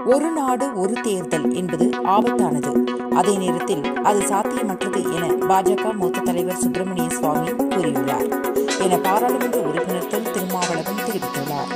ஒரு நாடு ஒரு தேர்தல் என்பது ஆபத்தானது அதே நேரத்தில் அது சாத்தியமற்றது என பாஜக மூத்த தலைவர் சுப்பிரமணிய சுவாமி கூறியுள்ளார் என பாராளுமன்ற உறுப்பினர் தொல் திருமாவளவன் தெரிவித்துள்ளார்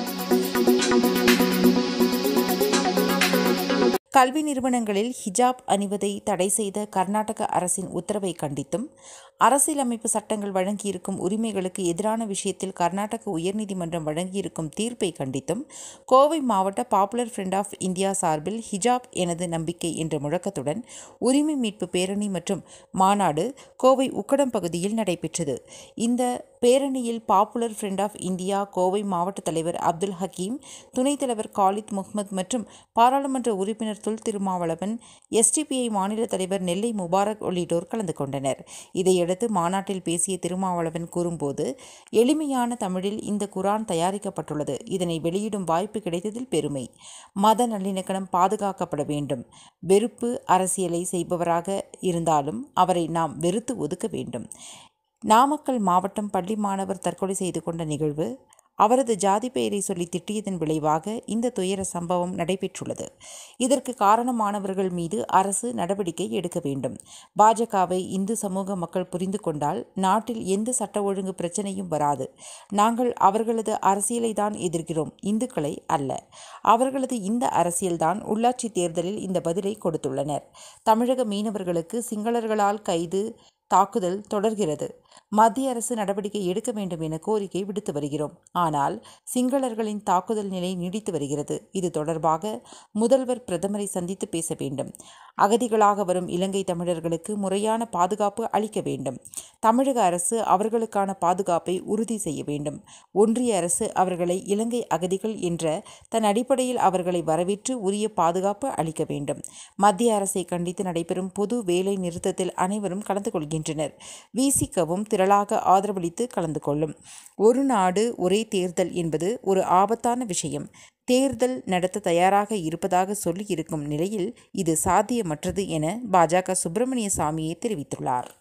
கல்வி நிறுவனங்களில் ஹிஜாப் அணிவதை தடை செய்த கர்நாடக அரசின் உத்தரவை கண்டித்தும் அரசியலமைப்பு சட்டங்கள் வழங்கியிருக்கும் உரிமைகளுக்கு எதிரான விஷயத்தில் கர்நாடக உயர்நீதிமன்றம் வழங்கியிருக்கும் தீர்ப்பை கண்டித்தும் கோவை மாவட்ட பாப்புலர் ஃப்ரண்ட் ஆஃப் இந்தியா சார்பில் ஹிஜாப் எனது நம்பிக்கை என்ற முழக்கத்துடன் உரிமை மீட்பு பேரணி மற்றும் மாநாடு கோவை உக்கடம் பகுதியில் நடைபெற்றது இந்த பேரணியில் Popular Front of India Kovai மாவட்ட தலைவர் அப்துல் ஹக்கீம் துணைத் தலைவர் காலித் முகமது மற்றும் பாராளுமன்ற உறுப்பினர் துல் திருமாவளவன் எஸ்டிபிஐ மாநில தலைவர் நெல்லை முபாரக் உள்ளிட்டோர் கலந்து கொண்டனர் இதையடுத்து மாநாட்டில் பேசிய திருமாவளவன் கூறும்போது எளிமையான தமிழில் இந்த குரான் தயாரிக்கப்பட்டுள்ளது இதனை வெளியிடும் வாய்ப்பு கிடைத்ததில் பெருமை மத நல்லிணக்கணம் பாதுகாக்கப்பட வேண்டும் வெறுப்பு அரசியலை செய்பவராக இருந்தாலும் அவரை நாம் வெறுத்து ஒதுக்க வேண்டும் நாமக்கல் மாவட்டம் பள்ளி மாணவர் தற்கொலை செய்து கொண்ட நிகழ்வு அவரது ஜாதி பெயரை சொல்லி திட்டியதன் விளைவாக இந்த துயர சம்பவம் நடைபெற்றுள்ளது இதற்கு காரணமானவர்கள் மீது அரசு நடவடிக்கை எடுக்க வேண்டும் பாஜகவை இந்து சமூக மக்கள் புரிந்து கொண்டால் நாட்டில் எந்த சட்ட ஒழுங்கு பிரச்சனையும் வராது நாங்கள் அவர்களது அரசியலை தான் எதிர்க்கிறோம் இந்துக்களை அல்ல அவர்களது இந்த அரசியல்தான் உள்ளாட்சி தேர்தலில் இந்த பதிலை கொடுத்துள்ளனர் தமிழக மீனவர்களுக்கு சிங்களர்களால் கைது தாக்குதல் தொடர்கிறது மத்திய அரசு நடவடிக்கை எடுக்க வேண்டும் என கோரிக்கை விடுத்து வருகிறோம் ஆனால் சிங்களர்களின் தாக்குதல் நிலை நீடித்து வருகிறது இது தொடர்பாக முதல்வர் பிரதமரை சந்தித்து பேச வேண்டும் அகதிகளாக வரும் இலங்கை தமிழர்களுக்கு முறையான பாதுகாப்பு அளிக்க வேண்டும் தமிழக அரசு அவர்களுக்கான பாதுகாப்பை உறுதி செய்ய வேண்டும் ஒன்றிய அரசு அவர்களை இலங்கை அகதிகள் என்ற தன் அடிப்படையில் அவர்களை வரவேற்று உரிய பாதுகாப்பு அளிக்க வேண்டும் மத்திய அரசை கண்டித்து நடைபெறும் பொது வேலை நிறுத்தத்தில் அனைவரும் கலந்து கொள்கின்றனர் விசிகவும் திரளாக ஆதரவளித்து கலந்து கொள்ளும் ஒரு நாடு ஒரே தேர்தல் என்பது ஒரு ஆபத்தான விஷயம் தேர்தல் நடத்த தயாராக இருப்பதாக சொல்லியிருக்கும் நிலையில் இது சாத்தியமற்றது என பாஜக சுப்பிரமணிய சாமியை தெரிவித்துள்ளார்